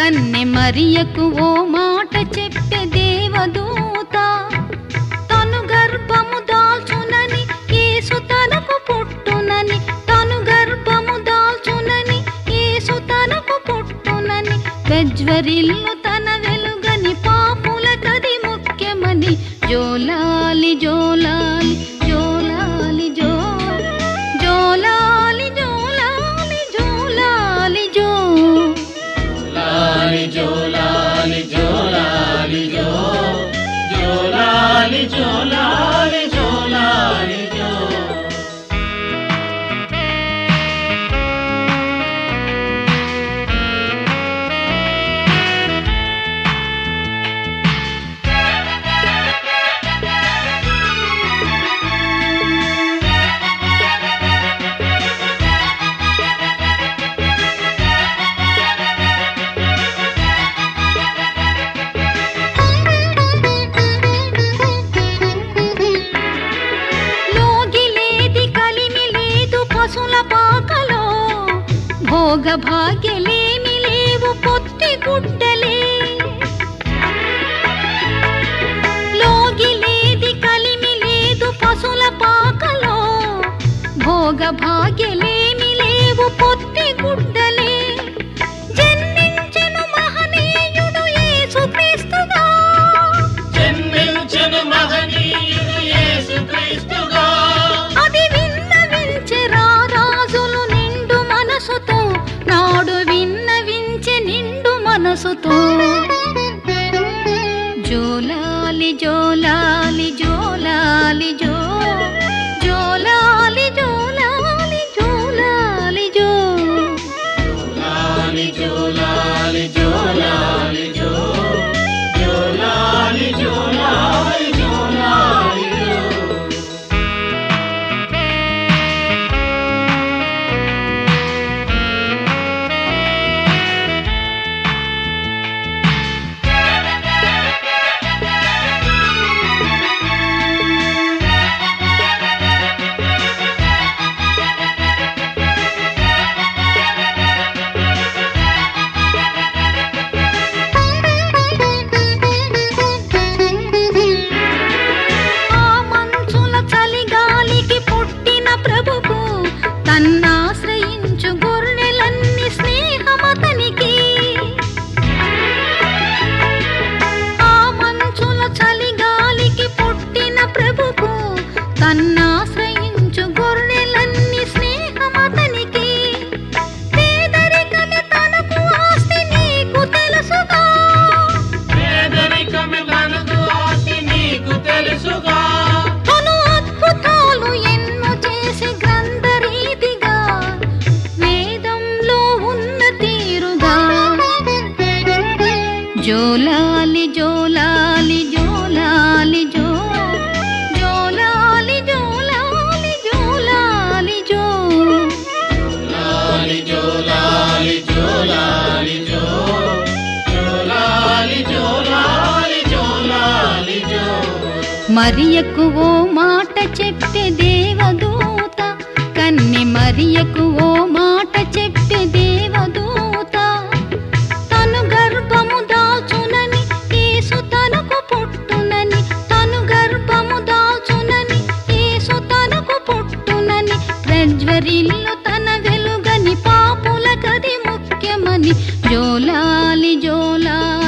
కన్నె మరియకు ఓ మాట చెప్పే దేవదూత తను గర్భము దాల్చునని యేసు తనకు పుట్టునని తను గర్భము దాల్చునని యేసు తనకు పుట్టునని ప్రజ్వరిల్లు తన వెలుగని పాపుల కది ముఖ్యమని జోలాలి జోలాలి జోలాలి జో జోలాలి జోలాలి జోలాలి జో లాలి జో లాలి జో లాలి జో జో లాలి జో లాలి జో లాలి జో లోగిలేది కలిమి లేదు పశుల పాకలో భోగ భాగ్యలేమి లేవు పొత్తి గుడ్డలే లోగిలేది కలిమి లేదు పశుల పాకలో భోగ భాగ్యలేమి లేవు పొత్తి గుడ్డలే జన్మించెను మహనీయుడు యేసుక్రీస్తుగా జన్మించెను మహనీయుడు యేసుక్రీస్తుగా అది విన్నవించె రారాజులు నిండు మనసుతో నాడు విన్నవించె నిండు మనసుతో జోలాలి జోలాలి జోలాలి జో జోలాలి జోలాలి జోలాలి జో లాలి జో లాలి జో లాలి జో జో లాలి జో లాలి జో లాలి జో ఆ మంచుల చలిగాలికి పుట్టిన ప్రభుకు తన్నాశ్రయించు గొర్రెలన్నీ స్నేహమతనికి ఆ మంచుల చలిగాలికి పుట్టిన ప్రభుకు తన్నాశ్రయించు గొర్రెలన్నీ స్నేహమతనికి పేదరికమే తనకు ఆస్తి నీకు తెలుసుగా పేదరికమే తనకు ఆస్తి నీకు తెలుసుగా తను అద్భుతాలు ఎన్నో చేసి గ్రంథరీతిగా వేదంలో ఉన్న తీరుగా జోలాలి జోలాలి జోలాలి జో జోలాలి జోలాలి జోలాలి జో లాలి జో లాలి జో లాలి జో జో లాలి జో లాలి జో లాలి జో మరియకు ఓ మాట చెప్పే దేవదూత కన్నె మరియకు ఓ మాట చెప్పే దేవదూత తను గర్భము దాల్చునని యేసు తనకు పుట్టునని తను గర్భము దాల్చునని యేసు తనకు పుట్టునని ప్రజ్వరిల్లు తన వెలుగని పాపుల కది ముఖ్యమని జోలాలి జోలాలి